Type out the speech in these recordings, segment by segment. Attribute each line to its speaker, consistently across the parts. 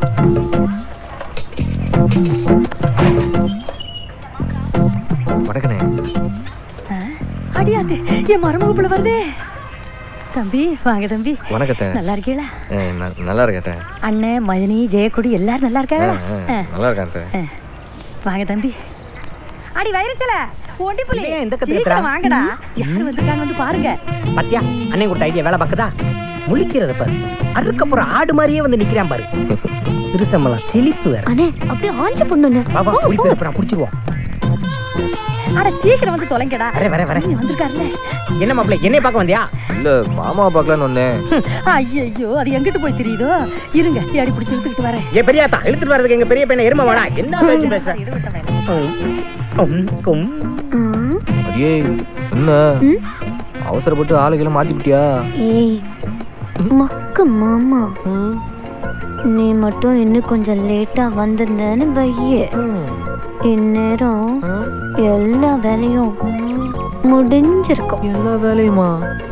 Speaker 1: வணக்கண்ணே
Speaker 2: அடியாத்து என் மருமக பிள்ளை வருதே தம்பி வாங்க தம்பி
Speaker 1: வணக்கத்தை
Speaker 2: நல்லா இருக்கீங்களா
Speaker 1: நல்லா இருக்கேன்
Speaker 2: அண்ணன் மதினி ஜெயக்குடி எல்லாரும் நல்லா இருக்காங்களா ஆ.
Speaker 1: நல்லா இருக்கேன்
Speaker 2: ஆ. வாங்க தம்பி அடி வைரச்சல ஒண்டி புள்ளி
Speaker 3: ஏன் இந்த கத்து
Speaker 2: சீக்கிரம்
Speaker 3: கத்துறா?
Speaker 2: வாங்கடா யாரு வந்திருக்காங்க வந்து பாருங்க
Speaker 3: பாத்தியா அண்ணன் கொடுத்த ஐடியா வேலை பார்க்குதா முழிக்கிறத பாரு அதுக்கப்புறம் ஆடு மாதிரியே வந்து நிக்கிறான் பாரு திருசம்பளம் சிலிப்பு வேற
Speaker 4: அண்ணே அப்படியே ஆஞ்சு பொண்ணுண்ணே
Speaker 3: வா வா குடிப்பு அப்புறம் குடிச்சிருவோம்
Speaker 2: அட சீக்கிரம் வந்து தொலைங்கடா
Speaker 3: வரேன், வரேன், வரேன்.
Speaker 2: நீ வந்திருக்காருல்ல
Speaker 3: என்ன மாப்பிள்ள என்னைய பார்க்க வந்தியா
Speaker 1: இல்ல மாமா பார்க்கலான்னு வந்தேன்
Speaker 2: ஐயோ அது எங்கிட்டு போய் தெரியுதோ இருங்க தேடி பிடிச்சி இழுத்துக்கிட்டு வரேன்
Speaker 3: ஏ பெரியாத்தா இழுத்துட்டு வர்றதுக்கு எங்க பெரிய பையனை எருமை வேணா என்ன பேச்சு பேச
Speaker 2: இது விட்ட வேலை.
Speaker 3: கும், கும்.
Speaker 4: ம்,
Speaker 1: அடியே என்ன
Speaker 4: ம்.
Speaker 1: அவசரப்பட்டு ஆளுகளை மாத்திப்பிட்டியா
Speaker 4: ஏய் மக்கு மாமா நீ மட்டும் இன்னும் கொஞ்சம் லேட்டா வந்திருந்தேன்னு வையே இந்நேரம் எல்லா வேலையும் முடிஞ்சிருக்கும்
Speaker 1: எல்லா வேலையுமா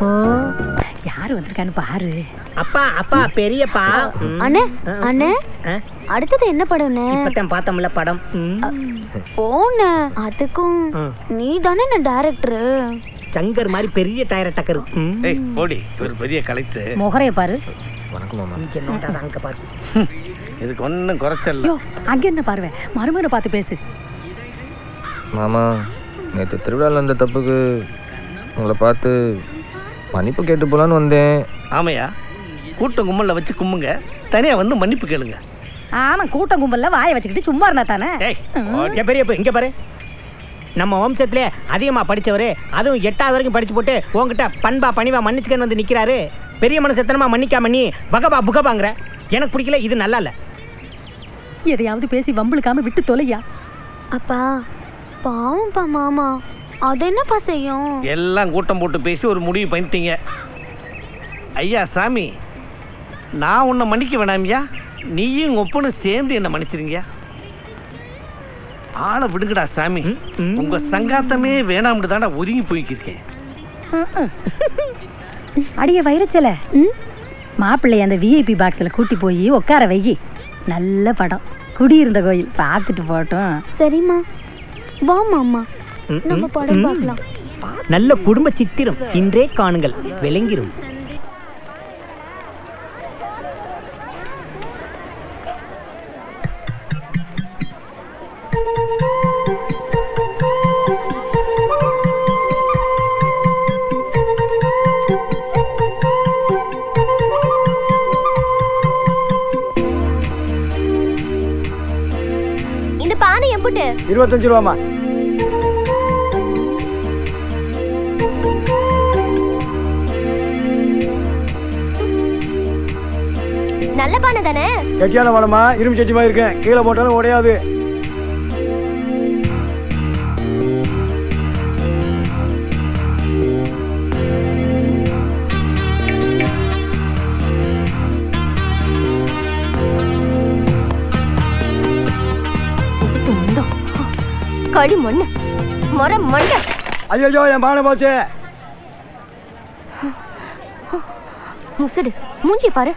Speaker 2: யாரு வந்திருக்கான்னு பாரு
Speaker 3: அப்பா அப்பா பெரியப்பா ம்.
Speaker 4: அண்ணே அண்ணே
Speaker 3: ஆ?
Speaker 4: அடுத்தது என்ன படம்ண்ணே
Speaker 3: இப்பதான் பார்த்தோம்ல படம் ம்.
Speaker 4: போன அதுக்கும்
Speaker 3: ம்.
Speaker 4: நீ தானே நான் டைரக்டரு
Speaker 3: சங்கர் மாதிரி பெரிய டயரை டக்கரு ம்.
Speaker 5: ஏய் போடி இவர் பெரிய கலெக்டர்
Speaker 2: முகரைய பாரு
Speaker 1: வணக்கம் மாமா
Speaker 3: இங்க நோண்டாத அங்க பாரு
Speaker 5: இதுக்கு ஒன்றும் குறைச்சல்
Speaker 2: யோ அங்க என்ன பாருவே மருமகனை பார்த்து பேசு
Speaker 1: மாமா நேற்று திருவிழாவில் இருந்த தப்புக்கு உங்களை பார்த்து மன்னிப்பு கேட்டு போலான்னு வந்தேன்
Speaker 5: ஆமையா கூட்டம் கும்பல்ல வச்சு கும்புங்க தனியா வந்து மன்னிப்பு கேளுங்க
Speaker 2: ஆமா கூட்டம் கும்பல்ல வாயை வச்சுக்கிட்டு சும்மா இருந்தா தானே
Speaker 3: ஏய் இங்க பெரியப்பா இங்க பாரு நம்ம வம்சத்திலே அதிகமா படிச்சவரு அதுவும் எட்டாவது வரைக்கும் படிச்சு போட்டு உன்கிட்ட பண்பா பணிவா மன்னிச்சுக்கன்னு வந்து நிக்கிறாரு பெரிய மனசு எத்தனமா மன்னிக்காம நீ பகபா புகபாங்கிற எனக்கு பிடிக்கல இது நல்லா இல்ல
Speaker 2: எதையாவது பேசி வம்பிழுக்காம விட்டு தொலையா
Speaker 4: அப்பா பாவம்ப்பா மாமா அது என்னப்பா செய்யும்
Speaker 5: எல்லாம் கூட்டம் போட்டு பேசி ஒரு முடிவு பண்ணிட்டீங்க ஐயா சாமி நான் உன்னை மன்னிக்க வேணாமியா நீயும் உங்க ஒப்பனும் சேர்ந்து என்ன மன்னிச்சிருங்க ஆளை விடுங்கடா சாமி
Speaker 3: ம்.
Speaker 5: உங்க சங்காத்தமே வேணாம்னு தாண்டா ஒதுங்கி போய்க்கிருக்கேன்
Speaker 2: அடிய வைரச்சல
Speaker 4: ம்?
Speaker 2: மாப்பிள்ளை அந்த விஐபி பாக்ஸ்ல கூட்டி போய் உட்கார வையி நல்ல படம் குடியிருந்த கோயில் பார்த்துட்டு போட்டோம்
Speaker 4: சரிம்மா வா மாமா
Speaker 3: ம்,
Speaker 4: நம்ம
Speaker 3: ம்,
Speaker 4: படம்
Speaker 3: ம்.
Speaker 4: பார்க்கலாம்
Speaker 3: நல்ல குடும்ப சித்திரம் இன்றே காணுங்கள் விளங்கிரும்
Speaker 4: இந்த பானை எம்புட்டு
Speaker 6: இருபத்தஞ்சு ரூபாமா
Speaker 4: நல்ல பானை தானே
Speaker 6: கெட்டியான பணமா இரும்பு சட்டி மாதிரி இருக்கேன் கீழே போட்டாலும் உடையாது
Speaker 4: களி மண்ணு மொர மண்ண
Speaker 6: ஐயோ என் பானை போச்சு
Speaker 4: முசுடு மூஞ்சி பாரு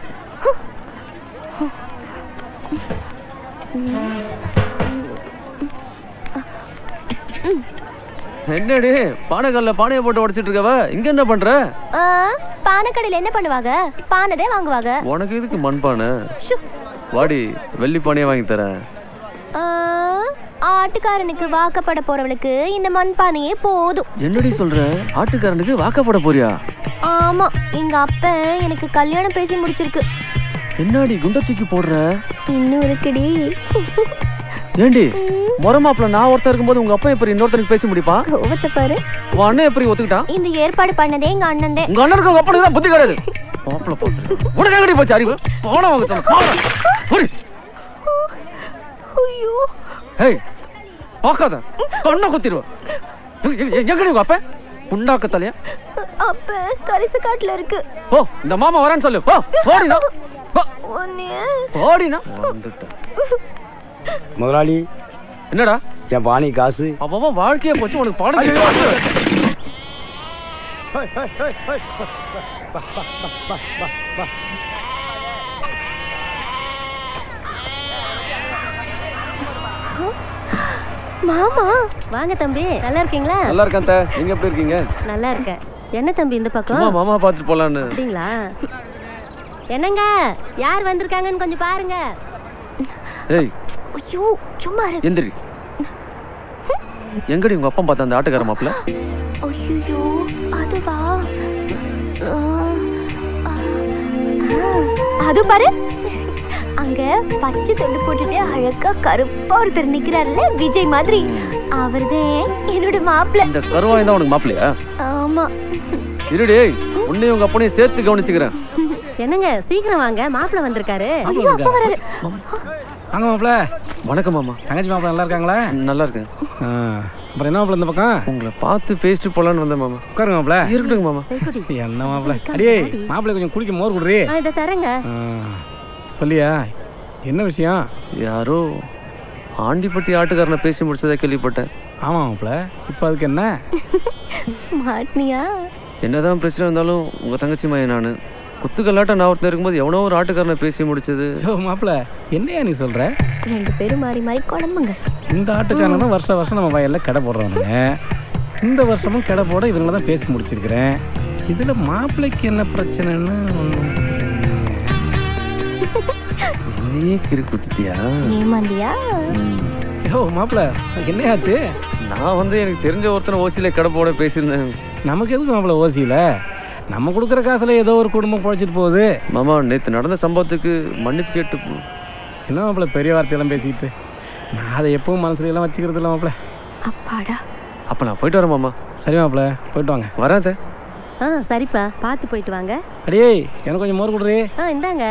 Speaker 7: என்னடி பானைக்கல்ல பானையை போட்டு உடைச்சிட்டு இருக்கவ இங்க என்ன பண்ற
Speaker 4: பானை கடையில என்ன பண்ணுவாங்க பானைதே வாங்குவாங்க
Speaker 7: உனக்கு எதுக்கு மண்பானை
Speaker 4: ஷு.
Speaker 7: வாடி வெள்ளி பானையை வாங்கி தரேன்
Speaker 4: ஆ, ஆட்டுக்காரனுக்கு வாக்கப்பட போறவளுக்கு இந்த மண்பானையே போதும்
Speaker 7: என்னடி சொல்ற ஆட்டுக்காரனுக்கு வாக்கப்பட போறியா
Speaker 4: ஆமா எங்க அப்ப எனக்கு கல்யாணம் பேசி முடிச்சிருக்கு
Speaker 7: என்னடி குண்ட தூக்கி போடுற
Speaker 4: இன்னும் இருக்குடி
Speaker 7: ஏண்டி முறை மாப்பிள்ள நான் ஒருத்தர் இருக்கும்போது உங்க அப்பா எப்படி இன்னொருத்தருக்கு பேச முடியுப்பா
Speaker 4: கோவத்தை பாரு
Speaker 7: உன் அண்ணன் எப்படி ஒத்துக்கிட்டான்
Speaker 4: இந்த ஏற்பாடு பண்ணதே எங்க அண்ணன்
Speaker 7: உங்க அண்ணனுக்கு உங்க அப்பனுக்கு தான் புத்தி கிடையாது மாப்பிள்ள போட்டு உனக்கு எங்கடி போச்சு அறிவு போன வாங்க சொன்ன போன புரி
Speaker 4: ஐயோ
Speaker 7: ஏய் பார்க்காத கண்ணை குத்திடுவேன் எங்கடி உங்க அப்ப புண்ணாக்க தலையா
Speaker 4: அப்ப கரிசு காட்டுல இருக்கு
Speaker 7: ஓ இந்த மாமா வரேன்னு சொல்லு ஓ ஓடினா
Speaker 4: ஒன்னே
Speaker 7: ஓடினா வந்துட்டேன்
Speaker 6: முதலாளி
Speaker 7: என்னடா
Speaker 6: என் பானை காசு
Speaker 7: அவன் வாழ்க்கைய போச்சு உனக்கு பாடம்
Speaker 6: ஐயோ,
Speaker 7: கேட்க
Speaker 6: ஐயோ. ஹை, ஹை, ஹை, ஹை. பா, பா, பா, பா, பா, பா.
Speaker 4: மாமா வாங்க தம்பி நல்லா இருக்கீங்களா
Speaker 7: நல்லா இருக்கேன் தே நீங்க எப்படி இருக்கீங்க
Speaker 4: நல்லா இருக்கேன் என்ன தம்பி இந்த
Speaker 7: சும்மா
Speaker 4: பக்கம்
Speaker 7: மாமா பார்த்துட்டு போலான்னு
Speaker 4: அப்படிங்களா என்னங்க யார் வந்திருக்காங்கன்னு கொஞ்சம் பாருங்க
Speaker 7: ஏய்
Speaker 4: ஐயோ சும்மா இரு
Speaker 7: எந்திரி எங்கடி உங்க அப்பா பார்த்த அந்த ஆட்டுக்கார மாப்பிள்ள
Speaker 4: ஐயோ அதுவா ஆ, ஆ, அது பாரு அங்க பச்சை தொண்டு போட்டுட்டு அழகா கருப்பா ஒருத்தர் நிக்கிறாருல்ல விஜய் மாதிரி அவர்தான் என்னோட மாப்பிள்ள
Speaker 7: இந்த கருவாய் தான் உனக்கு மாப்பிள்ளையா
Speaker 4: ஆமா
Speaker 7: இருடி உன்னையும் உங்க அப்பனையும் சேர்த்து கவனிச்சுக்கிறேன்
Speaker 4: என்னங்க சீக்கிரம் வாங்க மாப்பிள்ள வந்திருக்காரு ஐயோ அப்பா வராரு
Speaker 6: வாங்க மாப்பிள
Speaker 7: வணக்கம் மாமா
Speaker 6: தங்கச்சி மாப்பிள நல்லா இருக்காங்களா
Speaker 7: நல்லா இருக்கேன்
Speaker 6: ஆ, அப்புறம் என்ன மாப்பிள இந்த பக்கம்
Speaker 7: உங்களை பார்த்து பேசிட்டு போலான்னு வந்தேன் மாமா
Speaker 6: உட்காருங்க மாப்பிள
Speaker 7: இருக்கட்டுங்க மாமா
Speaker 4: சைக்குடி
Speaker 6: என்ன மாப்பிள அடியே மாப்பிளை கொஞ்சம் குடிக்க மோர் குடுறி
Speaker 4: ஆ, இதை தரேங்க
Speaker 6: ஆ, சொல்லியா என்ன விஷயம்
Speaker 7: யாரோ ஆண்டிப்பட்டி ஆட்டுக்காரனை பேசி முடிச்சதை கேள்விப்பட்டேன்
Speaker 6: ஆமா மாப்பிள இப்போ அதுக்கு என்ன
Speaker 4: மாட்டினியா
Speaker 7: என்னதான் பிரச்சனை இருந்தாலும் உங்க தங்கச்சி மையன் நானு குத்துக்கல்லாட்ட நான் ஒருத்தன் இருக்கும்போது எவனோ ஒரு ஆட்டுக்காரனை பேசி முடிச்சது
Speaker 6: ஐயோ மாப்பிள என்னையா நீ சொல்ற
Speaker 4: ரெண்டு பேரும் மாறி மாறி குழம்புங்க
Speaker 6: இந்த ஆட்டுக்காரன் தான் வருஷம் வருஷம் நம்ம வயல்ல கடை போடுறவனுங்க இந்த வருஷமும் கடை போட இவங்கள தான் பேசி முடிச்சிருக்கிறேன் இதுல மாப்பிள்ளைக்கு என்ன பிரச்சனைன்னு ஒண்ணும்
Speaker 7: நீயே கிறு குத்திட்டியா
Speaker 4: ஏமாந்தியா
Speaker 7: ம்.
Speaker 6: ஐயோ மாப்பிள என்னையாச்சு
Speaker 7: நான் வந்து எனக்கு தெரிஞ்ச ஒருத்தனை ஓசியில கடை போட பேசியிருந்தேன்
Speaker 6: நமக்கு எதுக்கு மாப்பிள ஓசியில நம்ம கொடுக்குற காசுல ஏதோ ஒரு குடும்பம் பொழைச்சிட்டு போகுது
Speaker 7: மாமா நேத்து நடந்த சம்பவத்துக்கு மன்னிப்பு கேட்டு போ.
Speaker 6: என்ன மாப்பிள பெரிய வார்த்தையெல்லாம் பேசிக்கிட்டு நான் அதை எப்பவும் மனசுல எல்லாம் வச்சுக்கிறது இல்லை மாப்பிள
Speaker 4: அப்பாடா
Speaker 7: அப்ப நான் போயிட்டு வரேன் மாமா
Speaker 6: சரி மாப்பிள போயிட்டு வாங்க
Speaker 7: வராதே
Speaker 4: ஆ சரிப்பா பார்த்து போயிட்டு வாங்க
Speaker 6: அடியே எனக்கு கொஞ்சம் மோர் கொடுறே
Speaker 4: ஆ இந்தாங்க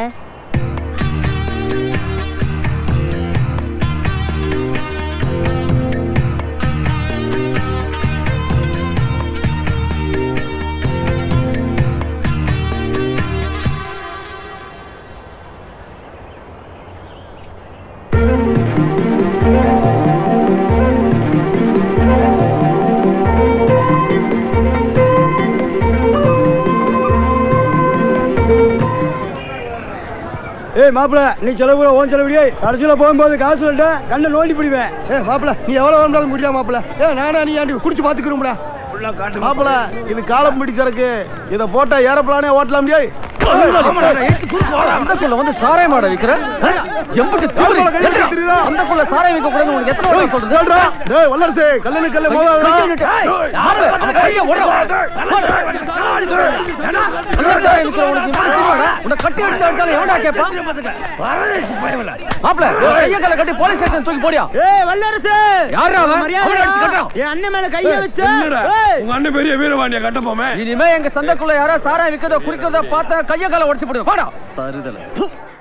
Speaker 6: ஏய் மாப்பிள நீ செலவு ஓன் செலவுடியே கடைசியில் போகும்போது காசு சொல்லிட்டேன் கண்ணை நோண்டி பிடிவேன் ஏ மாப்பிள நீ எவ்வளோ வேணாலும் குடியா மாப்பிள ஏ நானா நீ ஆண்டி குடிச்சு பார்த்துக்கிறோம்டா மாப்பிள இது காலம் பிடிச்சருக்கு இதை போட்டா ஏறப்பலானே ஓட்டலாம் முடியாது
Speaker 7: அந்தக்குள்ள வந்து சாராய மாட விக்கிற எம்பிட்டு திமிரு? ஏன்டா? அந்தக்குள்ள சாராயம் விற்க கூடாதுன்னு உனக்கு எத்தனை வாட்டி சொல்றது
Speaker 6: டேய் வல்லரசே கல்லனு கல்ல
Speaker 7: கட்டி யாரு? அவன் கையை விடுறா. அந்த சாராயம் விற்கிற உனக்கு இப்படி தெரியுமாடா? உன்னை கட்டி அடிச்சு அடிச்சாலும் எவன்டா கேட்பான்? மாப்பிள, உன் கையை காலை கட்டி போலீஸ் ஸ்டேஷன் தூக்கி போடியா
Speaker 3: ஏய் வல்லரசு
Speaker 7: யாரா அவன்? அவனை அடிச்சு கட்டுறான்.
Speaker 3: என் அண்ணன் மேல கைய வச்சு
Speaker 6: உங்க அண்ணன் பெரிய வீரவாண்டிய கட்ட போமே
Speaker 7: இனிமே எங்க சந்தைக்குள்ள யாரா சாராயம் விக்கிறதோ குடிக்கிறதோ பார்த்தா கைய காலை உடைச்சு போடுவேன் வாடா தருதல